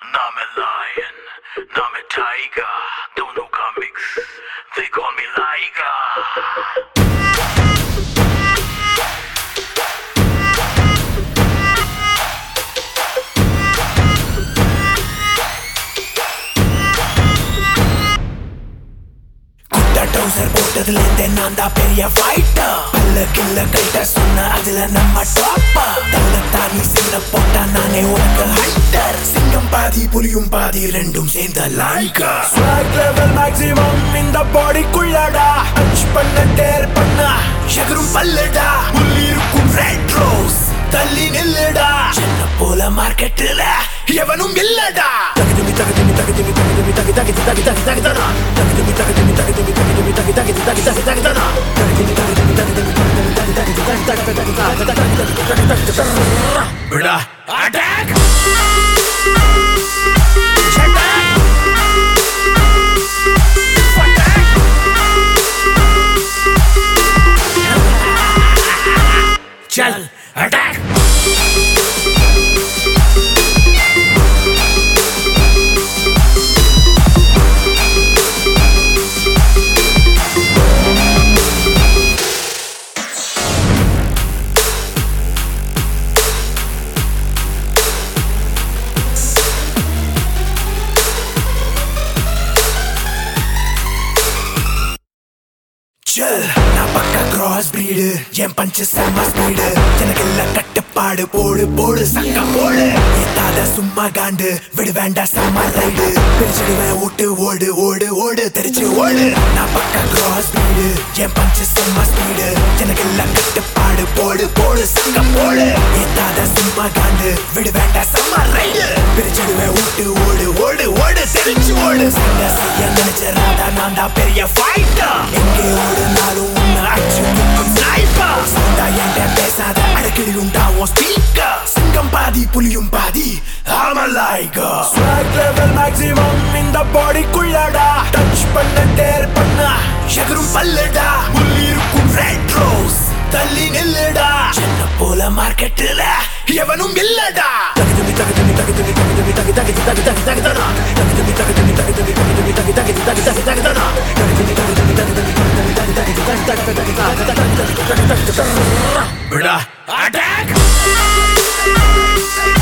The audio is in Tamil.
I'm a lion, I'm a tiger. Don't know comics, they call me Liger. குட்ட டவுசர் போட்டதுல இருந்தே நான் தான் பெரிய ஃபைட்டர் பல்ல கில்ல கைட்ட சொன்ன அதுல நம்ம டாப்பர் தங்க தானி சின்ன போட்டா நானே உனக்கு ஹைட்டர் சிங்கம் பாதி புலியும் பாதி ரெண்டும் சேர்ந்த லாய்கா ஸ்வாக் லெவல் மேக்ஸிமம் இந்த பாடிக்குள்ளடா டச் பண்ண டேர் பண்ண எகரும் பல்லடா உள்ளிருக்கும் ரெட் ரோஸ் தள்ளி நில்லுடா சின்ன போல மார்க்கெட்டுல எவனும் இல்லடா தகுதி தகுதி தகுதி தகுதி தகுதி தகுதி தகுதி தகுதி தகுதனா தகுதி தகுதி தகுதி தகுதி தகுதி தகுதி தகுதி தகுதி தகுதனா தகுதி தகுதி தகுதி தகுதி தகுதி விடா அட்டாக் चल अटैक Chill, நான் பக்கா கிராஸ் பிரீடு என் பஞ்சு செம்ம ஸ்பீடு எனக்கு இல்ல கட்டுப்பாடு போடு போடு சங்க போடு ஏத்தாத சும்மா காண்டு விடு வேண்டாம் செம்ம ரைடு பிரிச்சிடுவேன் ஓட்டு ஓடு ஓடு ஓடு தெரிச்சு ஓடு நான் பக்கா கிராஸ் பிரீடு என் பஞ்சு செம்ம ஸ்பீடு எனக்கு இல்ல கட்டுப்பாடு போடு போடு சங்க போடு ஏத்தாத சும்மா காண்டு விடு வேண்டாம் செம்ம ரைடு பிரிச்சிடுவேன் ஓட்டு ஓடு ஓடு ஓடு தெரிச்சு ஓடு சண்டை செய்ய நினைச்சிடாத நான் தான் பெரிய ஃபைட்டர் எங்கே ஓடுனாலும் உன்னை அடிச்சு நிற்கும் ஸ்னைப்பர் சவுண்டா என்கிட்ட பேசாத அடிக்கடி உண்டா உன் ஸ்பீக்கர் சிங்கம் பாதி புலியும் பாதி ஆம லைகர் ஸ்வாக் லெவல் மேக்ஸிமம் இந்த பாடிக்குள்ளடா டச் பண்ண டேர் பண்ண எகரும் பல்லடா உள்ளிருக்கும் ரெட் ரோஸ் தள்ளி நில்லுடா சின்ன போல மார்க்கெட்டுல எவனும் இல்லடா தகுதி தகுதி தகுதி தகுதி தகுதி தகுதி தகுதி தகுதி தகுதனா தகுதி தகுதி தகுதி தகுதி தகுதி தகுதி தகுதி தகுதி தகுதனா தகுதி தகுதி தகுதி தகுதி விடா அட்டாக்